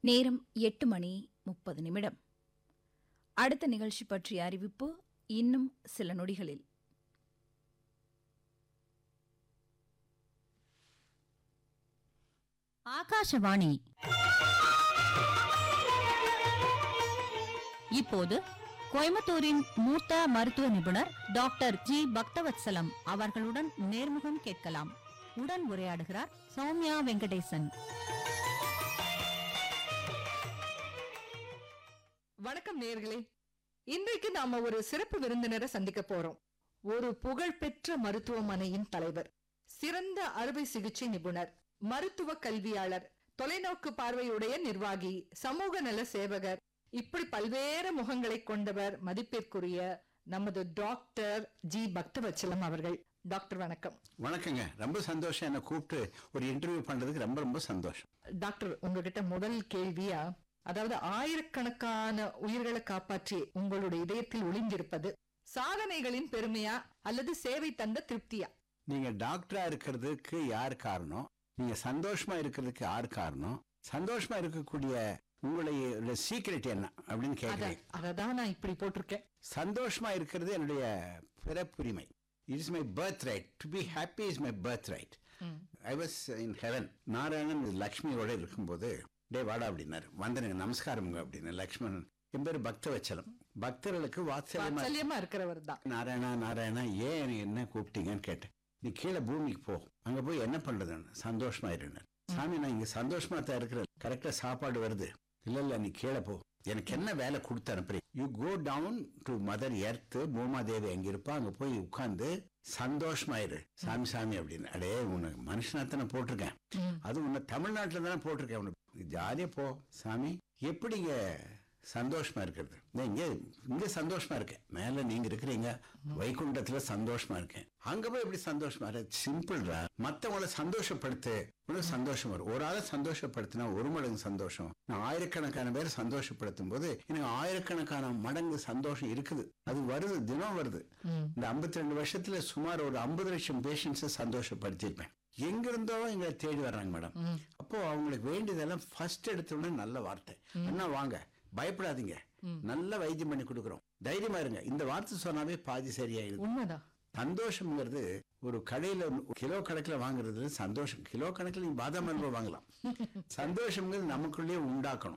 நேரம் எட்டு மணி முப்பது நிமிடம் அடுத்த நிகழ்ச்சி பற்றிய அறிவிப்பு இன்னும் சில நொடிகளில் ஆகாஷவாணி இப்போது கோயம்புத்தூரின் மூத்த மருத்துவ நிபுணர் டாக்டர் ஜி பக்தவத்சலம் அவர்களுடன் நேர்முகம் கேட்கலாம் உடன் உரையாடுகிறார் சௌமியா வெங்கடேசன் வணக்கம் நேர்களே இன்றைக்கு நாம ஒரு சிறப்பு விருந்தினரை சந்திக்க போறோம் ஒரு புகழ்பெற்ற மருத்துவமனையின் தலைவர் சிறந்த அறுவை சிகிச்சை நிபுணர் மருத்துவ கல்வியாளர் தொலைநோக்கு பார்வையுடைய நிர்வாகி சமூக நல சேவகர் இப்படி பல்வேறு முகங்களை கொண்டவர் மதிப்பிற்குரிய நமது டாக்டர் ஜி பக்தவச்சலம் அவர்கள் டாக்டர் வணக்கம் வணக்கங்க ரொம்ப சந்தோஷம் என்னை கூப்பிட்டு ஒரு இன்டர்வியூ பண்றதுக்கு ரொம்ப ரொம்ப சந்தோஷம் டாக்டர் உங்ககிட்ட முதல் கேள்வியா அதாவது ஆயிரக்கணக்கான உயிர்களை காப்பாற்றி உங்களுடைய இதயத்தில் ஒளிந்திருப்பது சாதனைகளின் பெருமையா அல்லது சேவை தந்த திருப்தியா நீங்க டாக்டரா இருக்கிறதுக்கு யார் காரணம் நீங்க சந்தோஷமா இருக்கிறதுக்கு யார் காரணம் சந்தோஷமா இருக்கக்கூடிய உங்களுடைய சீக்ரெட் என்ன அப்படின்னு அத கேட்கிறேன் அததான் நான் இப்படி போட்டிருக்கேன் சந்தோஷமா இருக்கிறது என்னுடைய பிறப்புரிமை it's my birthright to be happy is my birthright I was in heaven Narayanan லக்ஷ்மியோட இருக்கும்போது டே வாடா அப்படின்னாரு வந்தனுங்க நமஸ்காரம்ங்க அப்படின்னு லக்ஷ்மணன் என் பேர் பக்தவச்சலம் பக்தர்களுக்கு வாத்சல்யமா வாத்சல்யமா இருக்கிறவர் தான் நாராயணா நாராயணா ஏன் என்னை என்ன கூப்பிட்டீங்கன்னு கேட்டேன் நீ கீழே பூமிக்கு போ அங்க போய் என்ன பண்றதுன்னு சந்தோஷமா இருந்தேன் சாமி நான் இங்க சந்தோஷமா தான் இருக்கிறேன் கரெக்டா சாப்பாடு வருது இல்ல இல்ல நீ கீழே போ எனக்கு என்ன வேலை கொடுத்து அனுப்புறீங்க you go down to mother earth Bhoomadevi அங்க இருப்பா அங்க போய் உட்கார்ந்து சந்தோஷமா இரு சாமி சாமி அப்படின்னு அடே உன்னை மனுஷனாத்தானே போட்டிருக்கேன் ம். அது உன்னை தமிழ்நாட்டுல தானே போட்டிருக்கேன் உன்னை ஜாலியா போ சாமி எப்படிங்க சந்தோஷமா இருக்கிறது நான் இங்க இங்க சந்தோஷமா இருக்கேன் மேல நீங்க இருக்கிறீங்க வைகுண்டத்துல சந்தோஷமா இருக்கேன் அங்க போய் எப்படி சந்தோஷமா இருக்கு சிம்பிள்ரா மத்தவங்கள சந்தோஷப்படுத்து உனக்கு சந்தோஷம் வரும் ஒரு ஆளை சந்தோஷப்படுத்தினா ஒரு மடங்கு சந்தோஷம் நான் ஆயிரக்கணக்கான பேரை சந்தோஷப்படுத்தும் போது எனக்கு ஆயிரக்கணக்கான மடங்கு சந்தோஷம் இருக்குது அது வருது தினம் வருது ம். இந்த 52 ரெண்டு வருஷத்துல சுமார் ஒரு ஐம்பது லட்சம் பேஷண்ட்ஸை சந்தோஷப்படுத்தியிருப்பேன் எங்க இருந்தோ எங்களை தேடி வர்றாங்க மேடம் ம். அப்போ அவங்களுக்கு வேண்டியதெல்லாம் ஃபர்ஸ்ட் எடுத்த உடனே நல்ல வார்த்தை அண்ணா வாங்க பயப்படாதீங்க நல்ல வைத்தியம் பண்ணி கொடுக்குறோம் தைரியமா இருங்க இந்த வார்த்தை சொன்னாவே பாதி சரியாயிடுது உண்மைதான் சந்தோஷம்ங்கிறது ஒரு கடையில கிலோ கணக்கில் வாங்குறது சந்தோஷம் கிலோ கணக்கில் நீங்க பாதாம் அல்வா வாங்கலாம் சந்தோஷம்ங்கிறது நமக்குள்ளேயே உண்டாக்கணும்